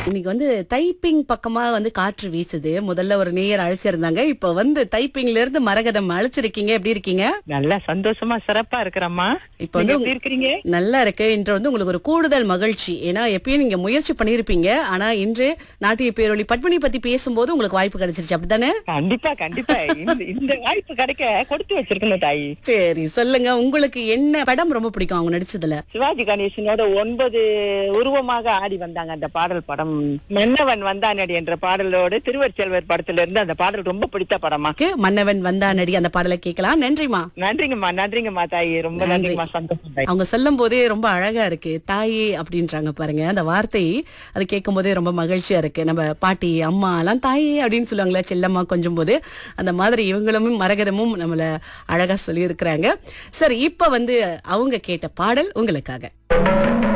இன்னைக்கு வந்து தைப்பிங் பக்கமா வந்து காற்று வீசுது முதல்ல ஒரு நேயர் அழைச்சிருந்தாங்க இப்ப வந்து தைப்பிங்ல இருந்து மரகதம் அழைச்சிருக்கீங்க எப்படி இருக்கீங்க நல்லா சந்தோஷமா சிறப்பா இருக்கிறம்மா இப்ப வந்து எப்படி இருக்கிறீங்க நல்லா இருக்கு இன்று வந்து உங்களுக்கு ஒரு கூடுதல் மகிழ்ச்சி ஏன்னா எப்பயும் நீங்க முயற்சி பண்ணிருப்பீங்க ஆனா இன்று நாட்டிய பேரொளி பத்மினி பத்தி பேசும்போது உங்களுக்கு வாய்ப்பு கிடைச்சிருச்சு அப்படித்தானே கண்டிப்பா கண்டிப்பா இந்த இந்த வாய்ப்பு கிடைக்க கொடுத்து வச்சிருக்கணும் தாயி சரி சொல்லுங்க உங்களுக்கு என்ன படம் ரொம்ப பிடிக்கும் அவங்க நடிச்சதுல சிவாஜி கணேசனோட ஒன்பது உருவமாக ஆடி வந்தாங்க அந்த பாடல் படம் மன்னவன் வந்தானடி என்ற பாடலோடு திருவருட்செல்வர் படத்துல இருந்து அந்த பாடல் ரொம்ப பிடித்த படமா க்கு மன்னவன் வந்தா நடி அந்த பாடலை கேட்கலாம் நன்றிமா நன்றிங்கம்மா நன்றிங்கம்மா தாயி ரொம்ப நன்றி. நன்றிங்கம்மா சந்தோஷம் தாயி அவங்க சொல்லும் போதே ரொம்ப அழகா இருக்கு தாயே அப்படின்றாங்க பாருங்க அந்த வார்த்தை அது கேட்கும் போதே ரொம்ப மகிழ்ச்சியா இருக்கு நம்ம பாட்டி அம்மா எல்லாம் தாயே அப்படின்னு சொல்லுவாங்களே செல்லம்மா கொஞ்சம் போது அந்த மாதிரி இவங்களும் மரகதமும் நம்மள அழகா சொல்லி இருக்கிறாங்க சரி இப்ப வந்து அவங்க கேட்ட பாடல் உங்களுக்காக